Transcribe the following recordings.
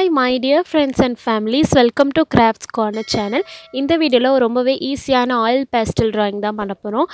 hi my dear friends and families welcome to crafts corner channel இந்த வீடியோவில் ரொம்பவே ஈஸியான ஆயில் பேஸ்டல் drawing தான் பண்ண போகிறோம்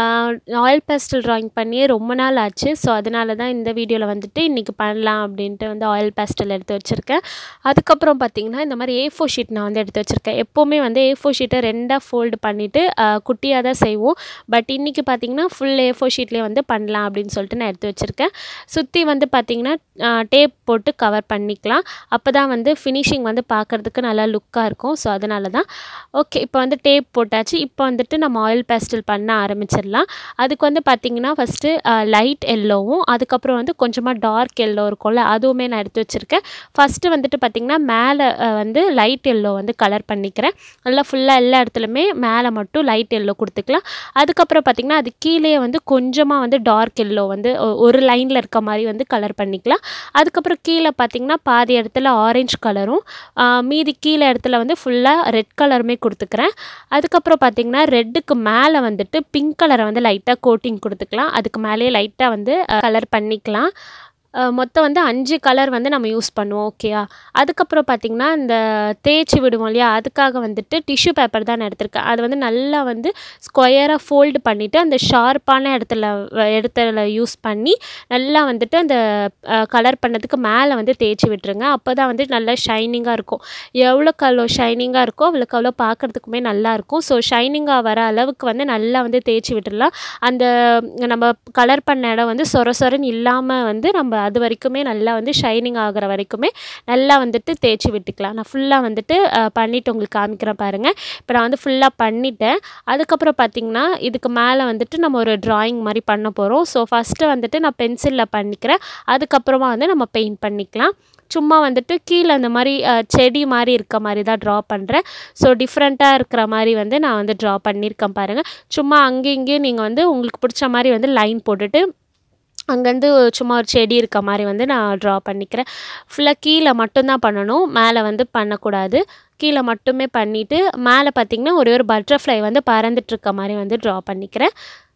ஆயில் பேஸ்டல் drawing பண்ணியே ரொம்ப நாள் ஆச்சு ஸோ அதனால தான் இந்த வீடியோவில் வந்துட்டு இன்றைக்கி பண்ணலாம் அப்படின்ட்டு வந்து ஆயில் பேஸ்டல் எடுத்து வச்சுருக்கேன் அதுக்கப்புறம் பார்த்திங்கன்னா இந்த மாதிரி ஏ ஃபோர் ஷீட் நான் வந்து எடுத்து வச்சுருக்கேன் எப்போவுமே வந்து ஏ ஃபோர் ஷீட்டை ரெண்டாக ஃபோல்டு பண்ணிவிட்டு குட்டியாக தான் செய்வோம் பட் இன்றைக்கி பார்த்திங்கன்னா ஃபுல் ஏ ஃபோர் ஷீட்லேயே வந்து பண்ணலாம் அப்படின்னு சொல்லிட்டு நான் எடுத்து வச்சுருக்கேன் சுற்றி வந்து பார்த்திங்கன்னா டேப் போட்டு கவர் பண்ணிக்கலாம் அப்போ தான் வந்து ஃபினிஷிங் வந்து பார்க்குறதுக்கு நல்லா லுக்காக இருக்கும் ஸோ அதனால தான் ஓகே இப்போ வந்து டேப் போட்டாச்சு இப்போ வந்துட்டு நம்ம ஆயில் பேஸ்டல் பண்ண ஆரம்பிச்சிடலாம் அதுக்கு வந்து பார்த்திங்கன்னா ஃபஸ்ட்டு லைட் எல்லோவும் அதுக்கப்புறம் வந்து கொஞ்சமாக டார்க் எல்லோ இருக்கும்ல அதுவுமே நான் எடுத்து வச்சுருக்கேன் ஃபஸ்ட்டு வந்துட்டு பார்த்திங்கன்னா மேலே வந்து லைட் எல்லோ வந்து கலர் பண்ணிக்கிறேன் நல்லா ஃபுல்லாக எல்லா இடத்துலையுமே மேலே மட்டும் லைட் எல்லோ கொடுத்துக்கலாம் அதுக்கப்புறம் பார்த்திங்கன்னா அது கீழே வந்து கொஞ்சமாக வந்து டார்க் எல்லோ வந்து ஒ- ஒரு லைனில் இருக்க மாதிரி வந்து கலர் பண்ணிக்கலாம் அதுக்கப்புறம் கீழே பார்த்திங்கன்னா பாதி இடத்துல ஆரஞ்சு கலரும் மீதி கீழே இடத்துல வந்து ஃபுல்லாக ரெட் கலருமே கொடுத்துக்கிறேன் அதுக்கப்புறம் பார்த்திங்கன்னா ரெட்டுக்கு மேலே வந்துட்டு பிங்க் கலரை வந்து லைட்டாக கோட்டிங் கொடுத்துக்கலாம் அதுக்கு மேலேயே லைட்டாக வந்து கலர் பண்ணிக்கலாம் அஹ் மொத்தம் வந்து அஞ்சு கலர் வந்து நம்ம யூஸ் பண்ணுவோம் ஓகேயா அதுக்கப்புறம் பார்த்திங்கன்னா இந்த தேய்ச்சி விடுவோம் இல்லையா அதுக்காக வந்துட்டு டிஷ்யூ பேப்பர் தான் நான் எடுத்திருக்கேன் அது வந்து நல்லா வந்து ஸ்கொயராக ஃபோல்டு பண்ணிவிட்டு அந்த ஷார்ப்பான இடத்துல வ- இடத்துல யூஸ் பண்ணி நல்லா வந்துட்டு அந்த கலர் பண்ணதுக்கு மேலே வந்து தேய்ச்சி விட்டுருங்க அப்போ தான் வந்து நல்லா ஷைனிங்காக இருக்கும் எவ்வளோக்கு அவ்வளோ ஷைனிங்காக இருக்கோ அவ்வளோக்கு அவ்வளோ பார்க்குறதுக்குமே நல்லா இருக்கும் ஸோ ஷைனிங்காக வர அளவுக்கு வந்து நல்லா வந்து தேய்ச்சி விட்டுடலாம் அந்த நம்ம கலர் பண்ண இடம் வந்து சொர சொரன்னு இல்லாமல் வந்து நம்ம அது வரைக்குமே நல்லா வந்து ஷைனிங் ஆகிற வரைக்குமே நல்லா வந்துட்டு தேய்ச்சி விட்டுக்கலாம் நான் ஃபுல்லாக வந்துட்டு அஹ், பண்ணிட்டு உங்களுக்கு காமிக்கிறேன் பாருங்கள் இப்போ நான் வந்து ஃபுல்லாக பண்ணிட்டேன் அதுக்கப்புறம் பார்த்திங்கன்னா இதுக்கு மேலே வந்துட்டு நம்ம ஒரு டிராயிங் மாதிரி பண்ண போகிறோம் ஸோ ஃபஸ்ட்டு வந்துட்டு நான் பென்சிலில் பண்ணிக்கிறேன் அதுக்கப்புறமா வந்து நம்ம பெயிண்ட் பண்ணிக்கலாம் சும்மா வந்துட்டு கீழே அந்த மாதிரி அஹ், செடி மாதிரி இருக்க மாதிரி தான் ட்ரா பண்ணுறேன் ஸோ டிஃப்ரெண்ட்டாக இருக்கிற மாதிரி வந்து நான் வந்து ட்ரா பண்ணியிருக்கேன் பாருங்கள் சும்மா அங்கேயும் இங்கேயும் நீங்கள் வந்து உங்களுக்கு பிடிச்ச மாதிரி வந்து லைன் போட்டுட்டு அங்கேருந்து சும்மா ஒரு செடி இருக்க மாதிரி வந்து நான் ட்ரா பண்ணிக்கிறேன் ஃபுல்லாக கீழே மட்டும்தான் பண்ணணும் மேலே வந்து பண்ணக்கூடாது கீழே மட்டுமே பண்ணிவிட்டு மேலே பார்த்திங்கன்னா ஒரே ஒரு பட்டர்ஃப்ளை வந்து பறந்துட்டு இருக்க மாதிரி வந்து ட்ரா பண்ணிக்கிறேன்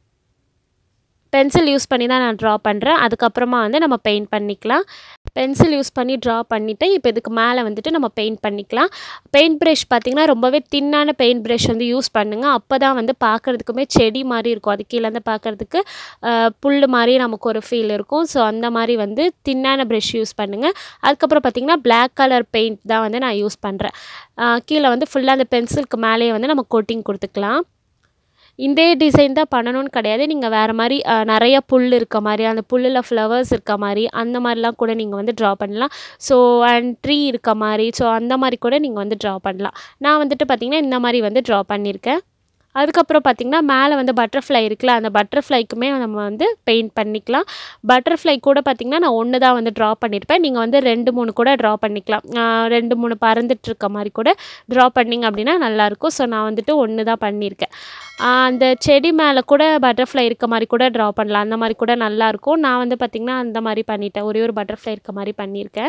பென்சில் யூஸ் பண்ணி தான் நான் ட்ரா பண்ணுறேன் அதுக்கப்புறமா வந்து நம்ம பெயிண்ட் பண்ணிக்கலாம் பென்சில் யூஸ் பண்ணி ட்ரா பண்ணிவிட்டு இப்போ இதுக்கு மேலே வந்துட்டு நம்ம பெயிண்ட் பண்ணிக்கலாம் பெயிண்ட் ப்ரஷ் பார்த்திங்கன்னா ரொம்பவே தின்னான பெயிண்ட் ப்ரஷ் வந்து யூஸ் பண்ணுங்கள் அப்போ தான் வந்து பார்க்குறதுக்குமே செடி மாதிரி இருக்கும் அது கீழே வந்து பார்க்குறதுக்கு புல் மாதிரி நமக்கு ஒரு ஃபீல் இருக்கும் ஸோ அந்த மாதிரி வந்து தின்னான ப்ரஷ் யூஸ் பண்ணுங்கள் அதுக்கப்புறம் பார்த்திங்கன்னா Black கலர் பெயிண்ட் தான் வந்து நான் யூஸ் பண்ணுறேன் கீழே வந்து ஃபுல்லாக அந்த பென்சிலுக்கு மேலேயே வந்து நம்ம கோட்டிங் கொடுத்துக்கலாம் இதே டிசைன் தான் பண்ணணும்னு கிடையாது நீங்கள் வேறு மாதிரி அஹ், நிறைய புல் இருக்க மாதிரி அந்த புல்லில் ஃப்ளவர்ஸ் இருக்க மாதிரி அந்த மாதிரிலாம் கூட நீங்கள் வந்து ட்ரா பண்ணலாம் ஸோ அண்ட் ட்ரீ இருக்க மாதிரி ஸோ அந்த மாதிரி கூட நீங்கள் வந்து ட்ரா பண்ணலாம் நான் வந்துட்டு பார்த்திங்கன்னா இந்த மாதிரி வந்து ட்ரா பண்ணியிருக்கேன் அதுக்கப்புறம் பார்த்திங்கன்னா மேலே வந்து பட்டர்ஃப்ளை இருக்குல்ல அந்த பட்டர்ஃப்ளைக்குமே நம்ம வந்து பெயிண்ட் பண்ணிக்கலாம் பட்டர்ஃப்ளை கூட பார்த்திங்கன்னா நான் ஒன்று தான் வந்து ட்ரா பண்ணியிருப்பேன் நீங்கள் வந்து ரெண்டு மூணு கூட ட்ரா பண்ணிக்கலாம் ஆஹ் ரெண்டு மூணு பறந்துட்டு இருக்க மாதிரி கூட ட்ரா பண்ணிங்க அப்படின்னா நல்லாயிருக்கும் ஸோ நான் வந்துட்டு ஒன்று தான் பண்ணியிருக்கேன் ஆஹ் அந்த செடி மேலே கூட பட்டர்ஃப்ளை இருக்க மாதிரி கூட ட்ரா பண்ணலாம் அந்த மாதிரி கூட நல்லாயிருக்கும் நான் வந்து பார்த்திங்கன்னா அந்த மாதிரி பண்ணிட்டேன் ஒரே ஒரு பட்டர்ஃப்ளை இருக்க மாதிரி பண்ணியிருக்கேன்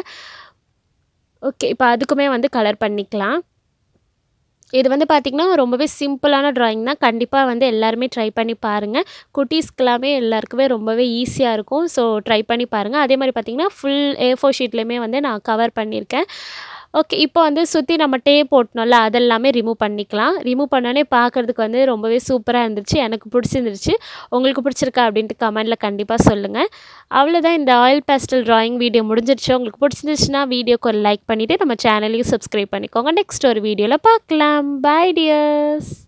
ஓகே இப்போ அதுக்குமே வந்து கலர் பண்ணிக்கலாம் இது வந்து பார்த்திங்கன்னா ரொம்பவே சிம்பிளான drawing தான் கண்டிப்பாக வந்து எல்லாருமே ட்ரை பண்ணி பாருங்கள் குட்டீஸ்க்கெல்லாமே எல்லாருக்குமே ரொம்பவே ஈஸியாக இருக்கும் ஸோ ட்ரை பண்ணி பாருங்கள் அதே மாதிரி பார்த்திங்கன்னா ஃபுல் ஏ ஃபோர் ஷீட்லேயுமே வந்து நான் கவர் பண்ணியிருக்கேன் ஓகே இப்போ வந்து சுற்றி நம்ம டே போட்டோம்ல அதெல்லாமே ரிமூவ் பண்ணிக்கலாம் ரிமூவ் பண்ணோடனே பார்க்குறதுக்கு வந்து ரொம்பவே சூப்பராக இருந்துச்சு எனக்கு பிடிச்சிருந்துருச்சு உங்களுக்கு பிடிச்சிருக்கா அப்படின்ட்டு கமெண்டில் கண்டிப்பாக சொல்லுங்கள் அவ்வளோதான் இந்த ஆயில் பேஸ்டல் drawing வீடியோ முடிஞ்சிருச்சு உங்களுக்கு பிடிச்சிருந்துச்சுன்னா வீடியோக்கு ஒரு லைக் பண்ணிவிட்டு நம்ம சேனலையும் சப்ஸ்கிரைப் பண்ணிக்கோங்க நெக்ஸ்ட் ஒரு வீடியோவில் பார்க்கலாம் பை டியர்ஸ்